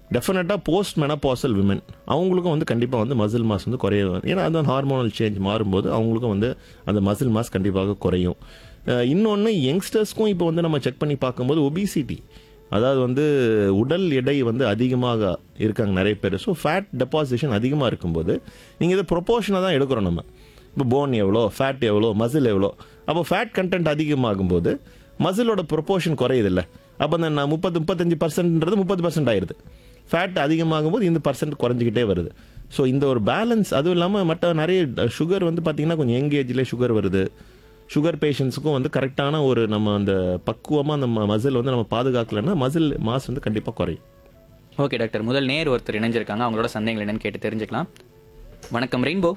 டெஃபினட்டாக post menopausal women அவங்களுக்கும் வந்து கண்டிப்பாக வந்து மசில் மாஸ் வந்து குறைய ஏன்னா அந்த ஹார்மோனல் சேஞ்ச் மாறும்போது அவங்களுக்கும் வந்து அந்த மசில் மாஸ் கண்டிப்பாக குறையும் இன்னொன்று யங்ஸ்டர்ஸ்க்கும் இப்போ வந்து நம்ம செக் பண்ணி பார்க்கும்போது ஒபிசிட்டி அதாவது வந்து உடல் எடை வந்து அதிகமாக இருக்காங்க நிறைய பேர் ஸோ ஃபேட் டெபாசிஷன் அதிகமாக இருக்கும்போது நீங்கள் இதை ப்ரொபோஷனாக தான் எடுக்கிறோம் நம்ம இப்போ போன் எவ்வளோ ஃபேட் எவ்வளோ மசில் எவ்வளோ அப்போ ஃபேட் கண்டென்ட் அதிகமாகும்போது மசிலோட ப்ரொபோர்ஷன் குறையுதில்ல அப்போ அந்த நான் முப்பது முப்பத்தஞ்சு பர்சன்ட்ன்றது முப்பது பர்சன்ட் ஆயிடுது ஃபேட் அதிகமாகும் போது இந்த பர்சன்ட் குறைஞ்சிக்கிட்டே வருது ஸோ இந்த ஒரு பேலன்ஸ் அதுவும் இல்லாமல் மற்ற நிறைய சுகர் வந்து பார்த்தீங்கன்னா கொஞ்சம் யங் ஏஜ்லேயே சுகர் வருது சுகர் பேஷண்ட்ஸுக்கும் வந்து கரெக்டான ஒரு நம்ம அந்த பக்குவமாக நம்ம மசில் வந்து நம்ம பாதுகாக்கலைன்னா மசில் மாஸ் வந்து கண்டிப்பாக குறையும் ஓகே டாக்டர் முதல் நேர் ஒருத்தர் இணைஞ்சிருக்காங்க அவங்களோட சந்தேகங்கள் என்னன்னு கேட்டு தெரிஞ்சுக்கலாம் வணக்கம் ரெயின்போ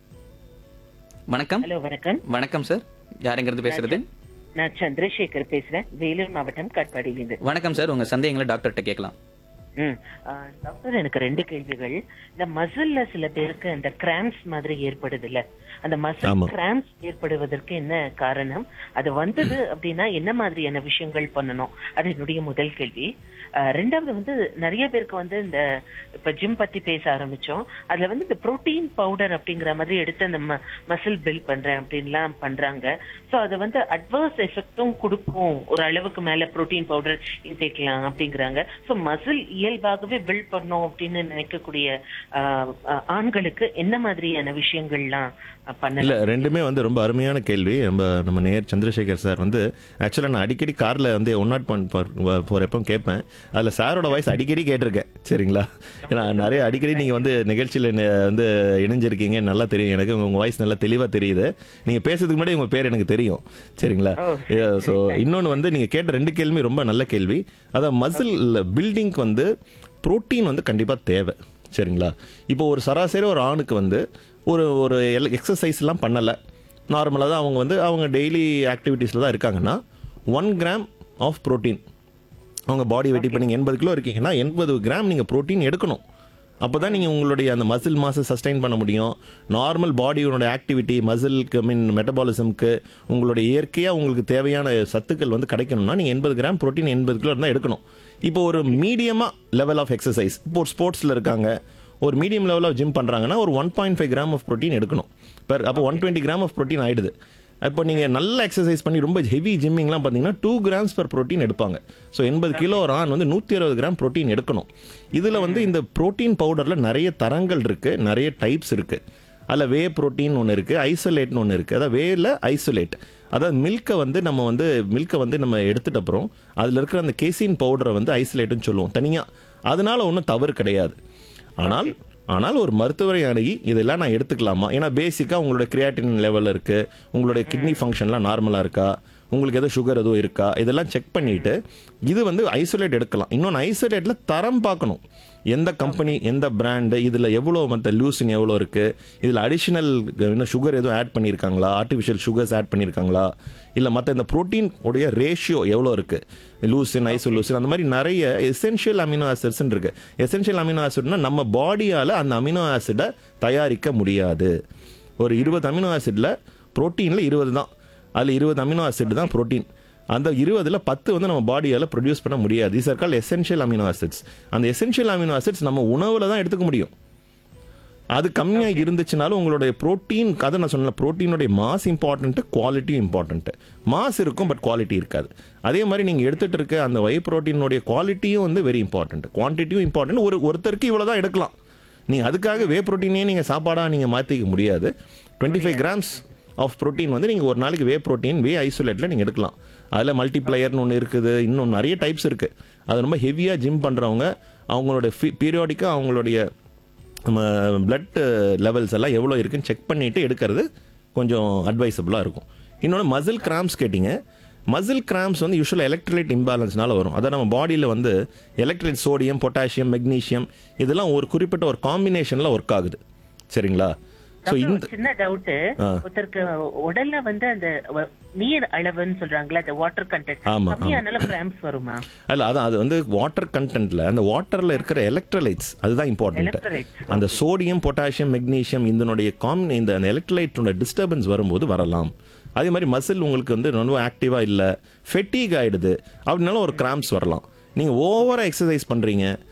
வணக்கம் ஹலோ வணக்கம் வணக்கம் சார் யாருங்கிறது பேசுறது நான் சந்திரசேகர் பேசுறேன் வேலூர் மாவட்டம் காட்பாடியிலிருந்து வணக்கம் சார் உங்க சந்தேகங்களை டாக்டர்கிட்ட கேட்கலாம் ம் ஆ, டாக்டர் எனக்கு ரெண்டு கேள்விகள் இந்த மசில்ல சில பேருக்கு அந்த கிராம்ஸ் மாதிரி ஏற்படுது இல்ல அந்த மசில் ஆமா. கிராம்ஸ் ஏற்படுவதற்கு என்ன காரணம் அது வந்தது அப்படின்னா என்ன மாதிரியான விஷயங்கள் பண்ணணும் அது என்னுடைய முதல் கேள்வி ஆ, ரெண்டாவது வந்து நிறைய பேருக்கு வந்து இந்த இப்ப ஜிம் பத்தி பேச ஆரம்பிச்சோம் அதுல வந்து இந்த புரோட்டீன் பவுடர் அப்படிங்கிற மாதிரி எடுத்து அந்த மசில் பில்ட் பண்றேன் அப்படின்லாம் பண்றாங்க சோ அது வந்து அட்வர்ஸ் எஃபெக்டும் கொடுக்கும் ஒரு அளவுக்கு மேல புரோட்டீன் பவுடர் இன்டேக்கலாம் அப்படிங்கிறாங்க சோ மசில் இயல்பாகவே பில்ட் பண்ணும் அப்படின்னு நினைக்கக்கூடிய ஆஹ், ஆஹ், ஆண்களுக்கு என்ன மாதிரியான விஷயங்கள்லாம் ஆஹ், பண்ணலாம் இல்லை ரெண்டுமே வந்து ரொம்ப அருமையான கேள்வி நம்ம நம்ம நேர் சந்திரசேகர் சார் வந்து ஆக்சுவலாக நான் அடிக்கடி காரில் வந்து ஒன் நாட் பாயிண்ட் போகிறப்போ கேட்பேன் அதில் சாரோட வாய்ஸ் அடிக்கடி கேட்டிருக்கேன் சரிங்களா ஏன்னா நிறைய அடிக்கடி நீங்கள் வந்து நிகழ்ச்சியில் வந்து இணைஞ்சிருக்கீங்க நல்லா தெரியும் எனக்கு உங்கள் வாய்ஸ் நல்லா தெளிவாக தெரியுது நீங்கள் பேசுறதுக்கு முன்னாடி உங்கள் பேர் எனக்கு தெரியும் சரிங்களா ஸோ இன்னொன்று வந்து நீங்கள் கேட்ட ரெண்டு கேள்வி ரொம்ப நல்ல கேள்வி அதான் மசில் பில்டிங்க்கு வந்து புரோட்டீன் வந்து கண்டிப்பாக தேவை சரிங்களா இப்போ ஒரு சராசரி ஒரு ஆணுக்கு வந்து ஒரு ஒரு எக்ஸசைஸ்லாம் பண்ணலை நார்மலாக தான் அவங்க வந்து அவங்க டெய்லி ஆக்டிவிட்டீஸில் தான் இருக்காங்கன்னா ஒன் கிராம் ஆஃப் புரோட்டீன் அவங்க பாடி வெயிட் இப்போ நீங்கள் எண்பது கிலோ இருக்கீங்கன்னா எண்பது கிராம் நீங்கள் புரோட்டீன் எடுக்கணும் அப்போ தான் நீங்கள் உங்களுடைய அந்த மசில் மாஸை சஸ்டைன் பண்ண முடியும் நார்மல் பாடியோட ஆக்டிவிட்டி மசிலுக்கு மீன் மெட்டபாலிசம்க்கு உங்களுடைய இயற்கையாக உங்களுக்கு தேவையான சத்துக்கள் வந்து கிடைக்கணும்னா நீங்கள் எண்பது கிராம் புரோட்டீன் எண்பது கிலோ இருந்தால் எடுக்கணும் இப்போ ஒரு மீடியமாக லெவல் ஆஃப் எக்ஸசைஸ் இப்போ ஒரு ஸ்போர்ட்ஸில் இருக்காங்க ஒரு மீடியம் லெவல் ஆஃப் ஜிம் பண்ணுறாங்கன்னா ஒரு one point five gram of protein எடுக்கணும் பெர் அப்போ one twenty gram of protein ஆயிடுது இப்போ நீங்கள் நல்ல எக்ஸசைஸ் பண்ணி ரொம்ப ஹெவி ஜிம்மிங்லாம் பார்த்தீங்கன்னா டூ கிராம்ஸ் per ப்ரோட்டீன் எடுப்பாங்க ஸோ எண்பது கிலோ ஒரு ஆண் வந்து நூற்றி அறுபது கிராம் ப்ரோட்டீன் எடுக்கணும் இதில் வந்து இந்த ப்ரோட்டீன் பவுடரில் நிறைய தரங்கள் இருக்குது நிறைய டைப்ஸ் இருக்குது அதில் வே ப்ரோட்டீன் ஒன்று இருக்குது ஐசோலேட்னு ஒன்று இருக்குது அதாவது வேல ஐசோலேட் அதாவது மில்கை வந்து நம்ம வந்து மில்கை வந்து நம்ம எடுத்துட்ட அப்புறம் அதில் இருக்கிற அந்த கேசின் பவுடரை வந்து ஐசோலேட்டுன்னு சொல்லுவோம் தனியாக அதனால ஒன்றும் தவறு கிடையாது ஆனால் ஆனால் ஒரு மருத்துவரை அணுகி இதெல்லாம் நான் எடுத்துக்கலாமா ஏன்னா பேசிக்காக உங்களோட கிரியாட்டின் லெவல் இருக்குது உங்களுடைய கிட்னி ஃபங்க்ஷன்லாம் நார்மலாக இருக்கா உங்களுக்கு எதோ சுகர் எதுவும் இருக்கா இதெல்லாம் செக் பண்ணிட்டு இது வந்து ஐசோலேட் எடுக்கலாம் இன்னொன்று ஐசோலேட்டில் தரம் பார்க்கணும் எந்த கம்பெனி எந்த பிராண்டு இதில் எவ்வளோ மற்ற லூசின் எவ்வளோ இருக்குது இதில் அடிஷ்னல் இன்னும் சுகர் எதுவும் ஆட் பண்ணியிருக்காங்களா ஆர்டிஃபிஷியல் சுகர்ஸ் ஆட் பண்ணியிருக்காங்களா இல்லை மற்ற இந்த ப்ரோட்டீன் உடைய ரேஷியோ எவ்வளோ இருக்குது லூசின் ஐசோலூசின் அந்த மாதிரி நிறைய எசென்ஷியல் அமினோ ஆசிட்ஸ்ன்னு இருக்கு எசென்ஷியல் அமினோ ஆசிட்னா நம்ம பாடியால் அந்த அமினோ ஆசிடை தயாரிக்க முடியாது ஒரு இருபது அமினோ ஆசிடில் ப்ரோட்டீனில் இருபது தான் அதில் இருபது அமினோ ஆசிட் தான் ப்ரோட்டீன் அந்த இருபதுல பத்து வந்து நம்ம பாடியால் ப்ரொடியூஸ் பண்ண முடியாது is call essential amino acids அந்த எசென்ஷியல் அமினோ ஆசிட்ஸ் நம்ம உணவில் தான் எடுத்துக்க முடியும் அது கம்மியாக இருந்துச்சுனாலும் உங்களுடைய ப்ரோட்டீன் அதை நான் சொன்ன ப்ரோட்டீனுடைய மாஸ் இம்பார்ட்டன்ட்டு குவாலிட்டியும் இம்பார்ட்டன்ட்டு மாஸ் இருக்கும் பட் குவாலிட்டி இருக்காது அதே மாதிரி நீங்கள் எடுத்துகிட்டு இருக்க அந்த வை ப்ரோட்டீனுடைய குவாலிட்டியும் வந்து வெரி இம்பார்ட்டன்ட் குவான்டிட்டியும் இம்பார்ட்டன்ட் ஒரு ஒருத்தருக்கு இவ்வளோ தான் எடுக்கலாம் நீங்கள் அதுக்காக வே ப்ரோட்டீனே நீங்கள் சாப்பாடாக நீங்கள் மாற்றிக்க முடியாது twenty five grams of protein வந்து நீங்கள் ஒரு நாளைக்கு வே ப்ரோட்டீன் வே ஐசோலேட்டில் நீங்கள் எடுக்கலாம் அதில் மல்டிப்ளையர்னு ஒன்று இருக்குது இன்னும் நிறைய டைப்ஸ் இருக்குது அது ரொம்ப ஹெவியாக ஜிம் பண்ணுறவங்க அவங்களுடைய பீரியாடிக்காக அவங்களுடைய நம்ம பிளட் லெவல்ஸ் எல்லாம் எவ்வளோ இருக்குன்னு செக் பண்ணிட்டு எடுக்கிறது கொஞ்சம் அட்வைசபிளாக இருக்கும் இன்னொன்று மசில் கிராம்ஸ் கேட்டிங்க மசில் கிராம்ஸ் வந்து யூஸ்வலாக எலக்ட்ரோலைட் இம்பேலன்ஸ்னால வரும் அதை நம்ம பாடியில் வந்து எலக்ட்ரோலைட் சோடியம் பொட்டாசியம் மெக்னீஷியம் இதெல்லாம் ஒரு குறிப்பிட்ட ஒரு காம்பினேஷனில் ஒர்க் ஆகுது சரிங்களா ஸோ டாக்டர், இந்த ஒரு சின்ன டவுட் ஆ. ஒருத்தருக்கு உடல்ல வந்து அந்த வ- நீர் அளவுன்னு சொல்றாங்களா அந்த வாட்டர் கண்டென்ட் ஆமா, ஆமா. கம்மியானால கிராம்ஸ் வருமா அல்ல அதான் அது வந்து வாட்டர் கண்டென்ட்ல அந்த வாட்டர்ல இருக்கிற எலக்ட்ரோலைட்ஸ் அதுதான் இம்பார்ட்டன்ட் Electrolytes, அந்த சோடியம் பொட்டாசியம் மெக்னீசியம் இதனுடைய காம்பினே இந்த எலக்ட்ரோலைட்டோட டிஸ்டர்பன்ஸ் வரும்போது வரலாம் அதே மாதிரி மசில் உங்களுக்கு வந்து ரொம்ப ஆக்டிவா இல்ல ஃபெட்டிக் ஆயிடுது அப்படின்னாலும் ஒரு கிராம்ஸ் வரலாம் நீங்க ஓவரா எக்ஸசைஸ் பண்றீங்க